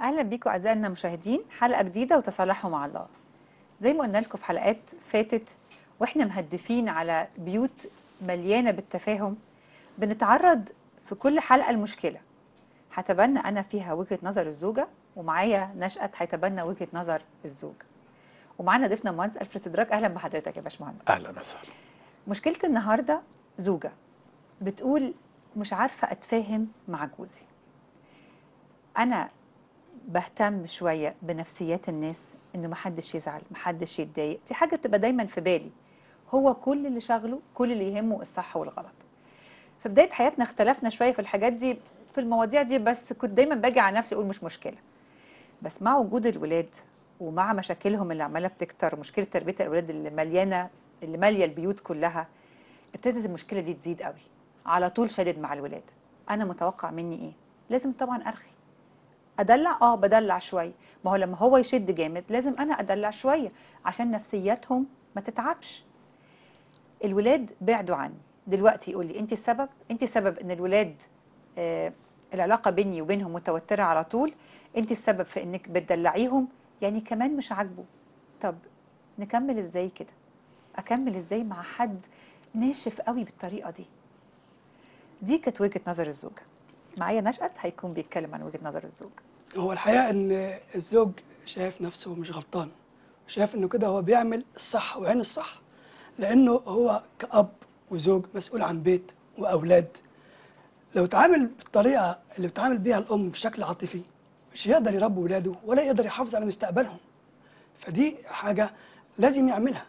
اهلا بيكم اعزائنا المشاهدين حلقه جديده وتصالحوا مع الله زي ما قلنا لكم في حلقات فاتت واحنا مهدفين على بيوت مليانه بالتفاهم بنتعرض في كل حلقه لمشكله هتبنى انا فيها وجهه نظر الزوجه ومعايا نشأت هيتبنى وجهه نظر الزوج ومعانا ضيفنا المهندس الفريد ادراك اهلا بحضرتك يا باشمهندس اهلا وسهلا مشكله النهارده زوجه بتقول مش عارفه اتفاهم مع جوزي انا بهتم شويه بنفسيات الناس ان محدش يزعل محدش يتضايق دي حاجه بتبقى دايما في بالي هو كل اللي شغله كل اللي يهمه الصح والغلط في بدايه حياتنا اختلفنا شويه في الحاجات دي في المواضيع دي بس كنت دايما باجي على نفسي اقول مش مشكله بس مع وجود الولاد ومع مشاكلهم اللي عماله بتكتر ومشكله تربيه الاولاد اللي مليانه اللي ماليه البيوت كلها ابتدت المشكله دي تزيد قوي على طول شدد مع الولاد انا متوقع مني ايه لازم طبعا ارخي ادلع اه بدلع شويه ما هو لما هو يشد جامد لازم انا ادلع شويه عشان نفسياتهم ما تتعبش الولاد بعدوا عني دلوقتي يقول لي انت السبب انت السبب ان الولاد آه العلاقه بيني وبينهم متوتره على طول انت السبب في انك بتدلعيهم يعني كمان مش عاجبه طب نكمل ازاي كده اكمل ازاي مع حد ناشف قوي بالطريقه دي دي كانت وجهه نظر الزوجه معايا نشأت هيكون بيتكلم عن وجهه نظر الزوج هو الحقيقة إن الزوج شايف نفسه مش غلطان شايف إنه كده هو بيعمل الصح وعين الصح لأنه هو كأب وزوج مسؤول عن بيت وأولاد لو تعامل بالطريقة اللي بتعامل بيها الأم بشكل عاطفي مش هيقدر يربي ولاده ولا يقدر يحافظ على مستقبلهم فدي حاجة لازم يعملها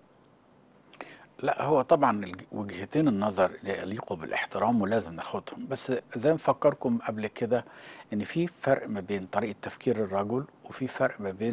لا هو طبعا الج- وجهتين النظر اللي يليقوا بالاحترام ولازم ناخدهم بس زي ما فكركم قبل كده ان في فرق ما بين طريقه تفكير الرجل وفي فرق ما بين